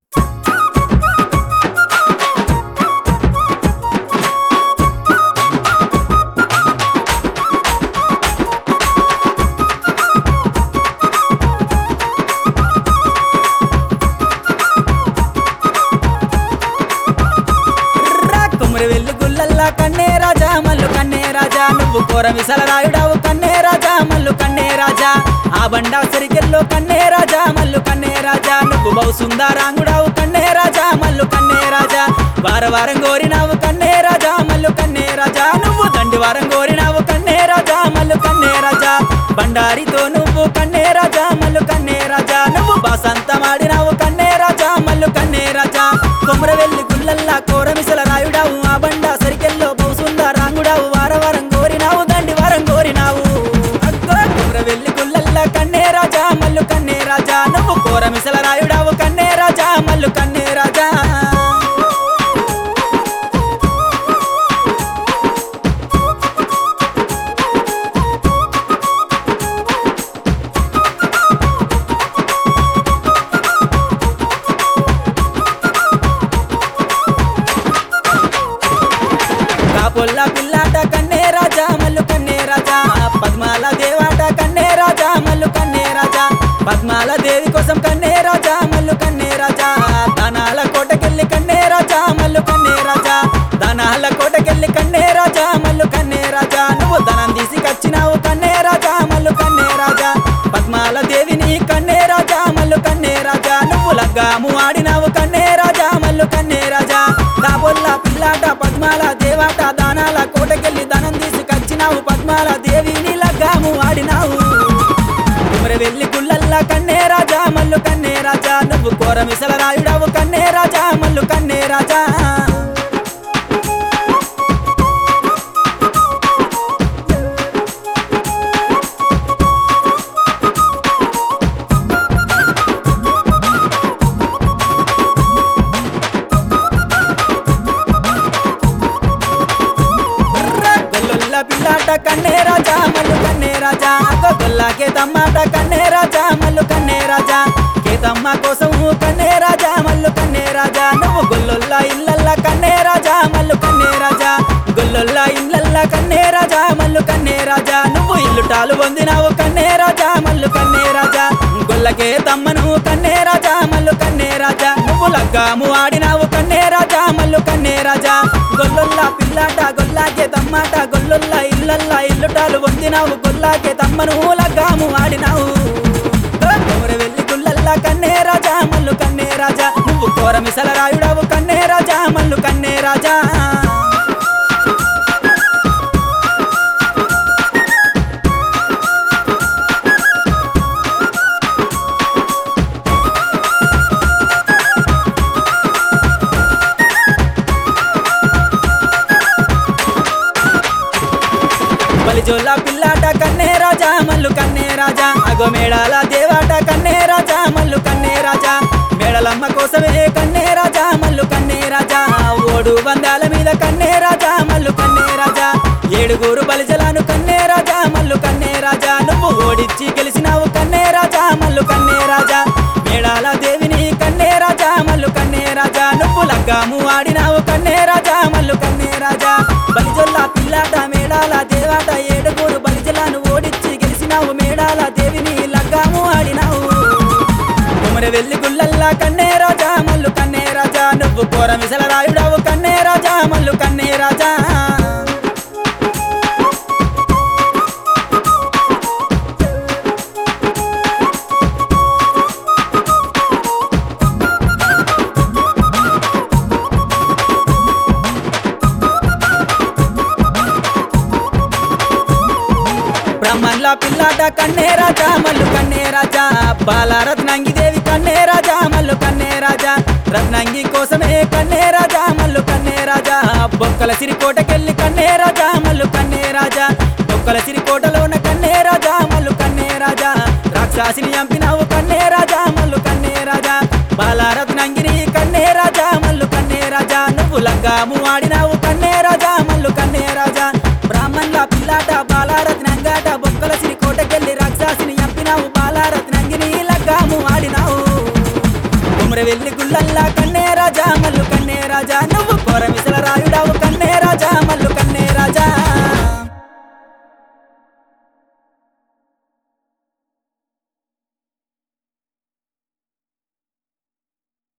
రా కుమ్మరి వెల్లు గుల్లల్లా కన్నే రాజా మల్లు కన్నే రాజా నువ్వు కోర విసల రాయుడావు కన్నే రాజా మల్లు కన్నే రాజా ఆ బండా సరికెల్లో కన్నే రాజా మల్లు కన్నే రాజా నువ్వు బహు సుందరాంగుడావు కన్నే రాజా మల్లు కన్నే రాజా వార వారం కోరినావు కన్నే రాజా మల్లు కన్నే రాజా నువ్వు దండి వారం కోరినావు కన్నే రాజా మల్లు కన్నే రాజా బండారితో నువ్వు కన్నే రాజా మల్లు కన్నే రాజా నువ్వు బాసంతమాడినావు కన్నే రాజా మల్లు కన్నే రాజా కొమర వెళ్ళి గుల్లల్లా కోరమిసల రాయుడావు ఆ బండ సరికెల్లో బౌసుందా రాంగుడావు వార వారం కోరినావు దండి వారం కోరినావు అగ్గో కొమర వెళ్ళి గుల్లల్లా కన్నే రాజా మల్లు కన్నే రాజా నువ్వు కోరమిసల రాయుడావు కన్నే రాజా మల్లు కన్నే రాజా కాపుల్ల పిల్లాట కన్నే రాజా మల్లు కన్నే రాజా పద్మాల దేవాట కన్నే రాజా మల్లు కన్నే రాజా పద్మాల దేవి కోసం కన్నే రాజా మల్లు కన్నే రాజా దానాల కోటకెళ్ళి కన్నే రాజా మల్లు కన్నే రాజా దానాల కోటకెళ్ళి కన్నే రాజా మల్లు కన్నే రాజా నువ్వు ధనం తీసి కచ్చినావు కన్నే రాజా మల్లు కన్నే రాజా పద్మాల దేవిని కన్నే రాజా మల్లు కన్నే రాజా నువ్వు లగ్గాము ఆడినావు కన్నే రాజా మల్లు కన్నే రాజా కాబొల్ల పిల్లాట పద్మాల దేవాట దానాల కోటకెళ్ళి ధనం తీసి కచ్చినావు పద్మాల దేవిని లగ్గాము ఆడినావు కుమర వెళ్ళి గుళ్ళల్లా కన్నే రాజా మల్లు కన్నే రాజా నువ్వు కోరమిసల రాయుడావు కన్నే రాజా మల్లు కన్నే రాజా గొల్లొల్ల పిల్లాట కన్నే రాజా మల్లు కన్నే రాజా అగో గొల్లాకే తమ్మాట కన్నే రాజా మల్లు కన్నే రాజా కేతమ్మ కోసం కన్నే రాజా మల్లు కన్నే రాజా నువ్వు గొల్లొల్ల ఇల్లల్ల కన్నే రాజా మల్లు కన్నే రాజా గొల్లొల్ల ఇల్లల్ల కన్నే రాజా మల్లు కన్నే రాజా నువ్వు ఇల్లుటాలు పొందినావు కన్నే రాజా మల్లు కన్నే రాజా గొల్లకే తమ్మను కన్నే రాజా మల్లు కన్నే రాజా నువ్వు లగ్గాము ఆడినావు కన్నే రాజా మల్లు కన్నే రాజా గొల్లొల్ల పిల్లాట గొల్లాకే తమ్మాట గొల్లొల్ల ఇల్లల్ల ఇల్లుటాలు పొందినావు గొల్లాకే తమ్మను లగ్గాము ఆడినావు కోర వెళ్ళి గుల్లల్లా కన్నే రాజా మల్లు కన్నే రాజా నువ్వు కోర మిసల రాయుడావు కన్నే రాజా మల్లు కన్నే రాజా బలిజోల్ల పిల్లాట కన్నే రాజా మల్లు కన్నే రాజా అగో మేడాల దేవాట కన్నే రాజా మల్లు కన్నే రాజా మేడలమ్మ కోసమే కన్నే రాజా మల్లు కన్నే రాజా ఓడు బందాల మీద కన్నే రాజా మల్లు కన్నే రాజా ఏడుగురు బలిజలాను కన్నే రాజా మల్లు కన్నే రాజా నువ్వు ఓడిచ్చి గెలిచినావు కన్నే రాజా మల్లు కన్నే రాజా మేడాల దేవిని కన్నే రాజా మల్లు కన్నే రాజా నువ్వు లగ్గాము ఆడినావు కన్నే రాజా మల్లు కన్నే రాజా బలిజొల్ల పిల్లాట మేడాల దేవాట ఏడుగురు బలిజలాను ఓడిచ్చి గెలిచినావు మేడాల దేవిని లగ్గాము ఆడినావు కుమర వెళ్ళి గుల్లల్లా కన్నే రాజా మల్లు కన్నే రాజా నువ్వు కోర మిసల రాయుడావు కన్నే రాజా మల్లు కన్నే రాజా బ్రహ్మన్ల పిల్లాట కన్నే రాజా మల్లు కన్నే రాజా బాలరత్నంగి దేవి కన్నే రాజా మల్లు కన్నే రాజా రత్నంగి కోసమే కన్నే రాజా మల్లు కన్నే రాజా బొక్కల సిరికోటకెళ్ళి కన్నే రాజా మల్లు కన్నే రాజా బొక్కల సిరికోటలోన కన్నే రాజా మల్లు కన్నే రాజా రాక్షసిని చంపినావు కన్నే రాజా మల్లు కన్నే రాజా బాలరత్నంగిని కన్నే రాజా మల్లు కన్నే రాజా నువ్వు లగ్గాము ఆడినావు కన్నే రాజా మల్లు కన్నే రాజా బ్రాహ్మణుల పిల్లాట బాలారత్నంగాట బొక్కల సిరి కోటకెళ్ళి రాక్షసిని చంపినావు బాలారత్నంగిని లగ్గాము ఆడినావు కుమర వెళ్ళి వెలుగులల్లా కన్నే రాజా మల్లు కన్నే రాజా నువ్వు కోర మిసల రాయుడావు